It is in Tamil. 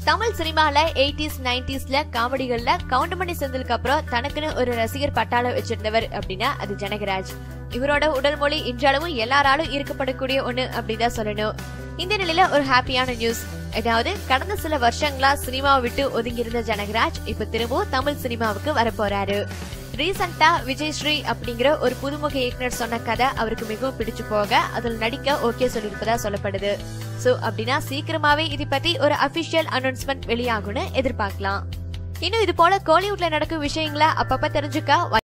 தமிழ் சினிமால எயிட்டிஸ் நைன்டிஸ்ல காமெடிகள்ல கவுண்டமணி செந்திலுக்கு அப்புறம் தனக்குன்னு ஒரு ரசிகர் பட்டாளம் வச்சிருந்தவர் அப்படின்னா அது ஜனகராஜ் இவரோட உடல் மொழி இன்றளவும் எல்லாராலும் ஈர்க்கப்படக்கூடிய ஒண்ணு அப்படிதான் சொல்லணும் இந்த நிலையில ஒரு ஹாப்பியான நியூஸ் அதாவது கடந்த சில வருஷங்களா சினிமாவை விட்டு ஒதுங்கியிருந்த ஜனகராஜ் இப்ப திரும்பவும் தமிழ் சினிமாவுக்கு வரப்போறாரு ரீசெண்டா விஜய் ஸ்ரீ அப்படிங்கிற ஒரு புதுமுக இயக்குனர் சொன்ன கதை அவருக்கு மிகவும் பிடிச்சு போக அதில் நடிக்க ஓகே சொல்லியிருப்பதா சொல்லப்படுது சோ அப்படின்னா சீக்கிரமாவே இது பத்தி ஒரு அபிஷியல் அனௌன்ஸ்மெண்ட் வெளியாகும்னு எதிர்பார்க்கலாம் இன்னும் இது போல கோலிவுட்ல நடக்கும் விஷயங்களை அப்பப்ப தெரிஞ்சுக்க